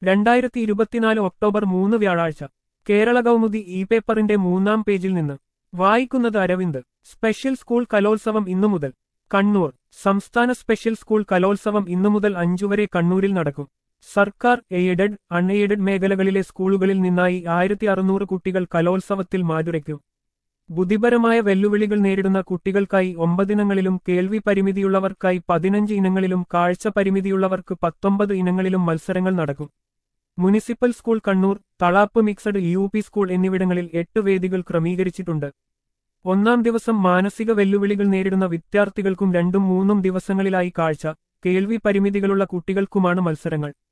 രണ്ടായിരത്തി ഇരുപത്തിനാല് ഒക്ടോബർ മൂന്ന് വ്യാഴാഴ്ച കേരള കൗമുദി ഇ പേപ്പറിന്റെ മൂന്നാം പേജിൽ നിന്ന് വായിക്കുന്നത് അരവിന്ദ് സ്പെഷ്യൽ സ്കൂൾ കലോത്സവം ഇന്നു മുതൽ കണ്ണൂർ സംസ്ഥാന സ്പെഷ്യൽ സ്കൂൾ കലോത്സവം ഇന്നു മുതൽ അഞ്ചുവരെ കണ്ണൂരിൽ നടക്കും സർക്കാർ എയ്ഡഡ് അൺഎയ്ഡഡ് മേഖലകളിലെ സ്കൂളുകളിൽ നിന്നായി ആയിരത്തി അറുന്നൂറ് കുട്ടികൾ കലോത്സവത്തിൽ മാതുരയ്ക്കും ബുദ്ധിപരമായ വെല്ലുവിളികൾ നേരിടുന്ന കുട്ടികൾക്കായി ഒമ്പതിനങ്ങളിലും കേൾവി പരിമിതിയുള്ളവർക്കായി പതിനഞ്ച് ഇനങ്ങളിലും കാഴ്ച പരിമിതിയുള്ളവർക്ക് പത്തൊമ്പത് ഇനങ്ങളിലും മത്സരങ്ങൾ നടക്കും municipal school Kannur Thalap mixed U P school എന്നിവിടങ്ങളിൽ എട്ട് വേദികൾ ക്രമീകരിച്ചിട്ടുണ്ട് ഒന്നാം ദിവസം മാനസിക വെല്ലുവിളികൾ നേരിടുന്ന വിദ്യാർത്ഥികൾക്കും രണ്ടും മൂന്നും ദിവസങ്ങളിലായി കാഴ്ച കേൾവി പരിമിതികളുള്ള കുട്ടികൾക്കുമാണ് മത്സരങ്ങൾ